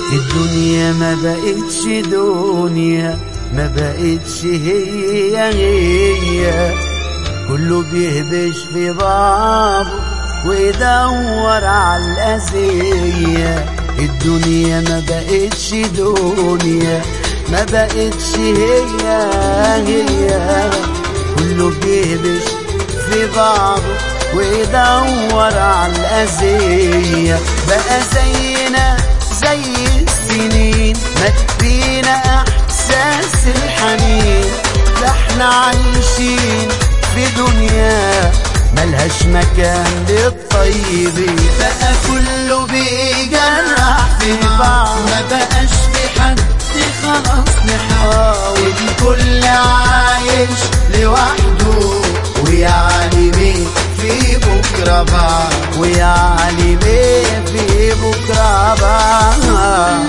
الدنيا ما بقتش دنيا ما بقتش هي هي كله بيهبش في بعضه ويدور على الأذية الدنيا ما بقتش دنيا ما بقتش هي هي كله بيهبش في بعضه ويدور على الأذية بقى زينا زي السنين ما تبينا إحساس الحنين ده احنا عايشين في دنيا ملهاش مكان للطيبين بقى كله بيجرح في بعض ما بقاش في حد خلاص نحاول الكل عايش لوحده ويعني مين في بكرة بعض ويعني مين في بكرة بقى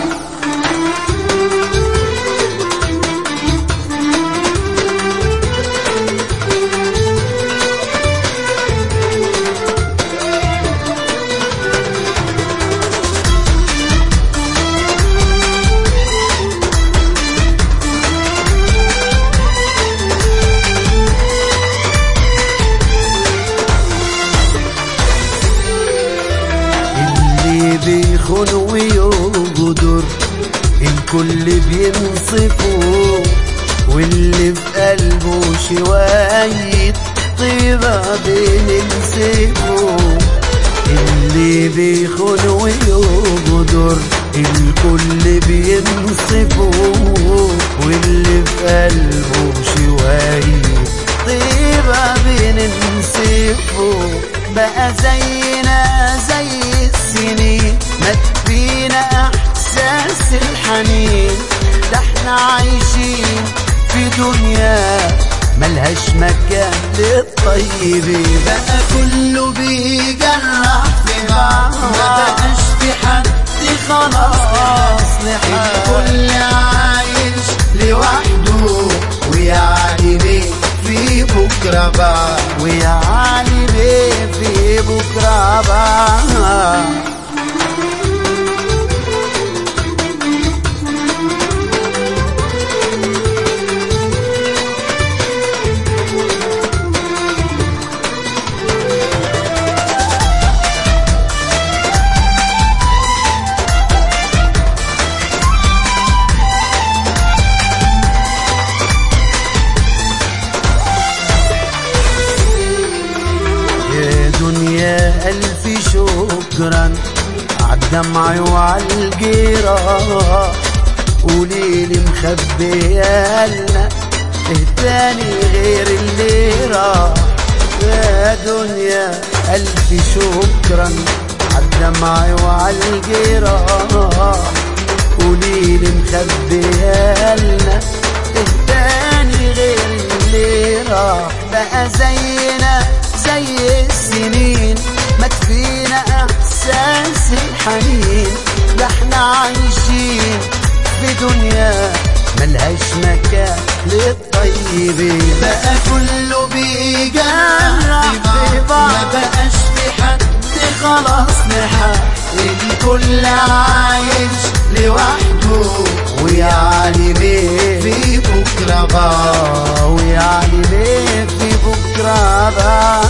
اللي بيخون ويغدر الكل بينصفه واللي في قلبه شوية طيبة بننسفه اللي بيخون ويغدر الكل بينصفه واللي في قلبه شوية طيبة بننسفه بقى زينا زي السنين ما تبينا احساس الحنين ده احنا عايشين في دنيا ملهاش مكان للطيبين بقى كله بيجرح في بعض ما بقاش في حد خلاص الكل عايش لوحده ويعني مين في بكرة بعد ويعني مين في بكرة بقى يا دنيا ألف شكرا عالدمع وعالجيرة قوليلي مخبيالنا إيه تاني غير الليرة يا دنيا ألف شكرا عالدمع وعالجيرة قوليلي مخبيالنا إيه تاني غير الليرة بقى زينا زي السنين ما تفينا احساس الحنين ده احنا عايشين في دنيا ملهاش مكان للطيبين بقى كله بيجرح في بعض ما بقاش في حد خلاص نحق الكل عايش لوحده ويعني مين في بكرة بعض ويعني ليه في بكره بقى